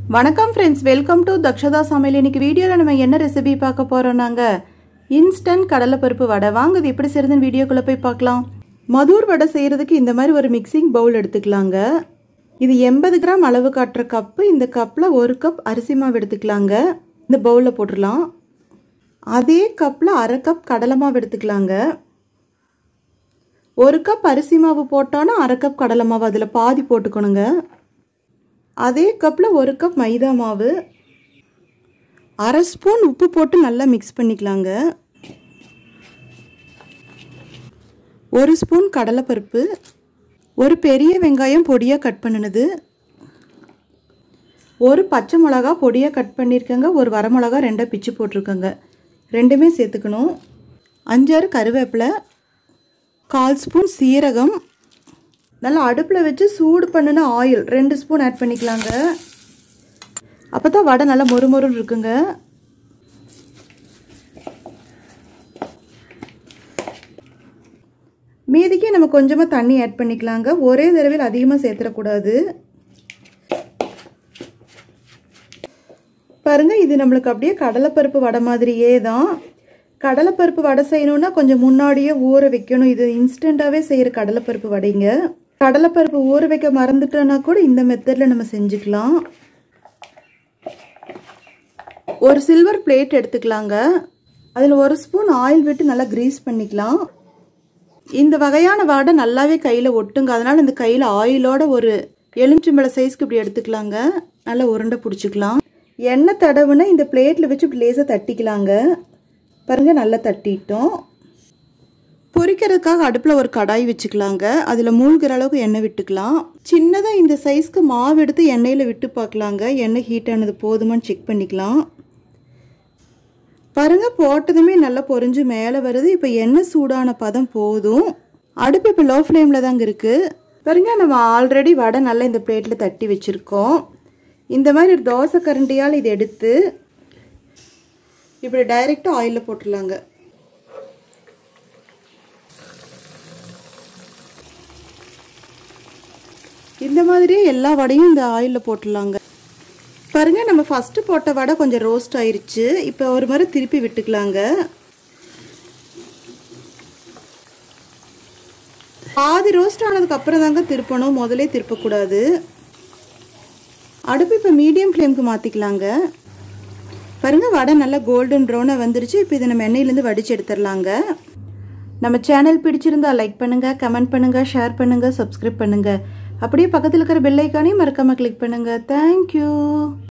வணக்கம் friends welcome to Dakshata சமையல் இன்னைக்கு வீடியோவில் நம்ம என்ன ரெசிபி பார்க்க போகிறோம் நாங்கள் இன்ஸ்டன்ட் கடலைப்பருப்பு வடை வாங்க இது எப்படி செய்யறதுன்னு வீடியோக்குள்ளே போய் பார்க்கலாம் மதுர் வடை செய்கிறதுக்கு இந்த மாதிரி ஒரு மிக்சிங் பவுல் எடுத்துக்கலாங்க இது எண்பது கிராம் அளவு காட்டுற கப்பு இந்த கப்பில் ஒரு கப் அரிசி மாவு எடுத்துக்கலாங்க இந்த பவுலில் போட்டுடலாம் அதே கப்பில் அரை கப் கடலை மாவு எடுத்துக்கலாங்க ஒரு கப் அரிசி மாவு போட்டோன்னா அரை கப் கடலை மாவு அதில் பாதி போட்டுக்கணுங்க அதே கப்பில் ஒரு கப் மைதா மாவு அரை ஸ்பூன் உப்பு போட்டு நல்லா மிக்ஸ் பண்ணிக்கலாங்க ஒரு ஸ்பூன் கடலைப்பருப்பு ஒரு பெரிய வெங்காயம் பொடியாக கட் பண்ணினது ஒரு பச்சை மிளகா பொடியாக கட் பண்ணியிருக்கேங்க ஒரு வரமிளகா ரெண்டாக பிச்சு போட்டிருக்கேங்க ரெண்டுமே சேர்த்துக்கணும் அஞ்சாறு கருவேப்பிலை கால் ஸ்பூன் சீரகம் நல்லா அடுப்பில் வச்சு சூடு பண்ணின ஆயில் ரெண்டு ஸ்பூன் ஆட் பண்ணிக்கலாங்க அப்போ தான் வடை நல்லா மொறு மொறுன்னு இருக்குங்க மீதிக்கு நம்ம கொஞ்சமாக தண்ணி ஆட் பண்ணிக்கலாங்க ஒரே தடவையில் அதிகமாக சேர்த்துடக்கூடாது பாருங்க இது நம்மளுக்கு அப்படியே கடலைப்பருப்பு வடை மாதிரியே தான் கடலைப்பருப்பு வடை செய்யணும்னா கொஞ்சம் முன்னாடியே ஊற வைக்கணும் இது இன்ஸ்டண்ட்டாகவே செய்கிற கடலைப்பருப்பு வடைங்க கடலைப்பருப்பு ஊற வைக்க மறந்துட்டோன்னா கூட இந்த மெத்தடில் நம்ம செஞ்சுக்கலாம் ஒரு சில்வர் பிளேட் எடுத்துக்கலாங்க அதில் ஒரு ஸ்பூன் ஆயில் விட்டு நல்லா க்ரீஸ் பண்ணிக்கலாம் இந்த வகையான வடை நல்லாவே கையில் ஒட்டுங்க அதனால் இந்த கையில் ஆயிலோட ஒரு எலுமிச்சம்பழ சைஸ்க்கு இப்படி எடுத்துக்கலாங்க நல்லா உருண்டை பிடிச்சிக்கலாம் எண்ணெய் தடவுனா இந்த பிளேட்டில் வச்சு இப்படி லேசாக தட்டிக்கலாங்க பாருங்கள் நல்லா தட்டிட்டோம் பொரிக்கிறதுக்காக அடுப்பில் ஒரு கடாய் வச்சுக்கலாங்க அதில் மூழ்கிற அளவுக்கு எண்ணெய் விட்டுக்கலாம் சின்னதாக இந்த சைஸ்க்கு மாவு எடுத்து எண்ணெயில் விட்டு பார்க்கலாங்க எண்ணெய் ஹீட் ஆனது போதுமான்னு செக் பண்ணிக்கலாம் பாருங்க போட்டதுமே நல்லா பொரிஞ்சு மேலே வருது இப்போ எண்ணெய் சூடான பதம் போதும் அடுப்பு இப்போ லோ ஃப்ளேமில் தாங்க இருக்குது பாருங்க நம்ம ஆல்ரெடி வடை நல்லா இந்த பிளேட்டில் தட்டி வச்சுருக்கோம் இந்த மாதிரி ஒரு தோசை கரண்டியால் இதை எடுத்து இப்படி டைரெக்டாக ஆயிலில் போட்டுடலாங்க இந்த மாதிரியே எல்லா வடையும் இந்த ஆயிலில் போட்டுடலாங்க பாருங்க நம்ம ஃபஸ்ட்டு போட்ட வடை கொஞ்சம் ரோஸ்ட் ஆயிருச்சு இப்போ ஒரு மாதிரி திருப்பி விட்டுக்கலாங்க பாதி ரோஸ்ட் ஆனதுக்கு அப்புறம் தாங்க திருப்பணும் முதலே திருப்பக்கூடாது அடுப்பு இப்போ மீடியம் ஃப்ளேமுக்கு மாற்றிக்கலாங்க பாருங்க வடை நல்லா கோல்டன் ப்ரௌனாக வந்துருச்சு இப்போ இதை நம்ம எண்ணெயிலேருந்து வடித்து எடுத்துடலாங்க நம்ம சேனல் பிடிச்சிருந்தா லைக் பண்ணுங்கள் கமெண்ட் பண்ணுங்கள் ஷேர் பண்ணுங்கள் சப்ஸ்கிரைப் பண்ணுங்கள் அப்படியே பக்கத்தில் இருக்கிற பெல் ஐக்கானையும் மறக்காமல் கிளிக் பண்ணுங்கள் தேங்க்யூ